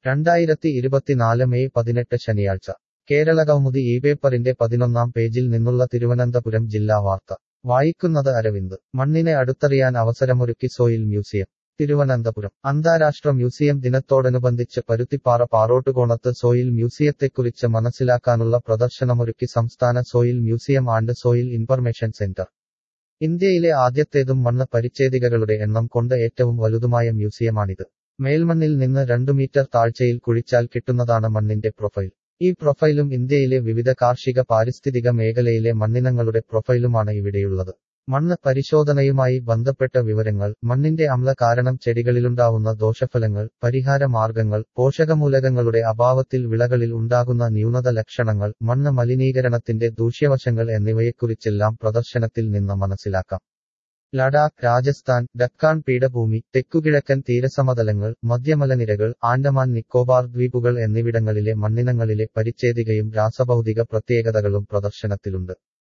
രണ്ടായിരത്തി ഇരുപത്തിനാല് മെയ് പതിനെട്ട് ശനിയാഴ്ച കേരള കൗമുദി ഈ പേപ്പറിന്റെ പതിനൊന്നാം പേജിൽ നിന്നുള്ള തിരുവനന്തപുരം ജില്ലാ വാർത്ത വായിക്കുന്നത് അരവിന്ദ് മണ്ണിനെ അടുത്തറിയാൻ അവസരമൊരുക്കി സോയിൽ മ്യൂസിയം തിരുവനന്തപുരം അന്താരാഷ്ട്ര മ്യൂസിയം ദിനത്തോടനുബന്ധിച്ച് പരുത്തിപ്പാറ പാറോട്ടുകോണത്ത് സോയിൽ മ്യൂസിയത്തെക്കുറിച്ച് മനസ്സിലാക്കാനുള്ള പ്രദർശനമൊരുക്കി സംസ്ഥാന soil museum and soil information centre ഇന്ത്യയിലെ ആദ്യത്തേതും മണ്ണ് പരിച്ഛേദികകളുടെ എണ്ണം കൊണ്ട് ഏറ്റവും വലുതുമായ മ്യൂസിയമാണിത് മേൽമണ്ണിൽ നിന്ന് രണ്ടു മീറ്റർ താഴ്ചയിൽ കുഴിച്ചാൽ കിട്ടുന്നതാണ് മണ്ണിന്റെ പ്രൊഫൈൽ ഈ പ്രൊഫൈലും ഇന്ത്യയിലെ വിവിധ കാർഷിക പാരിസ്ഥിതിക മേഖലയിലെ മണ്ണിനങ്ങളുടെ പ്രൊഫൈലുമാണ് ഇവിടെയുള്ളത് മണ്ണ് പരിശോധനയുമായി ബന്ധപ്പെട്ട വിവരങ്ങൾ മണ്ണിന്റെ അമ്ല കാരണം ചെടികളിലുണ്ടാവുന്ന ദോഷഫലങ്ങൾ പരിഹാര മാർഗങ്ങൾ പോഷകമൂലകങ്ങളുടെ അഭാവത്തിൽ വിളകളിൽ ഉണ്ടാകുന്ന ന്യൂനത ലക്ഷണങ്ങൾ മണ്ണ് മലിനീകരണത്തിന്റെ ദൂഷ്യവശങ്ങൾ എന്നിവയെക്കുറിച്ചെല്ലാം പ്രദർശനത്തിൽ നിന്ന് മനസ്സിലാക്കാം ലഡാക്ക് രാജസ്ഥാൻ ഡക്കാൻ പീഠഭൂമി തെക്കുകിഴക്കൻ തീരസമതലങ്ങൾ മധ്യമലനിരകൾ ആൻഡമാൻ നിക്കോബാർ ദ്വീപുകൾ എന്നിവിടങ്ങളിലെ മണ്ണിനങ്ങളിലെ പരിച്ഛേദികയും രാസഭൗതിക പ്രത്യേകതകളും പ്രദർശനത്തിലുണ്ട്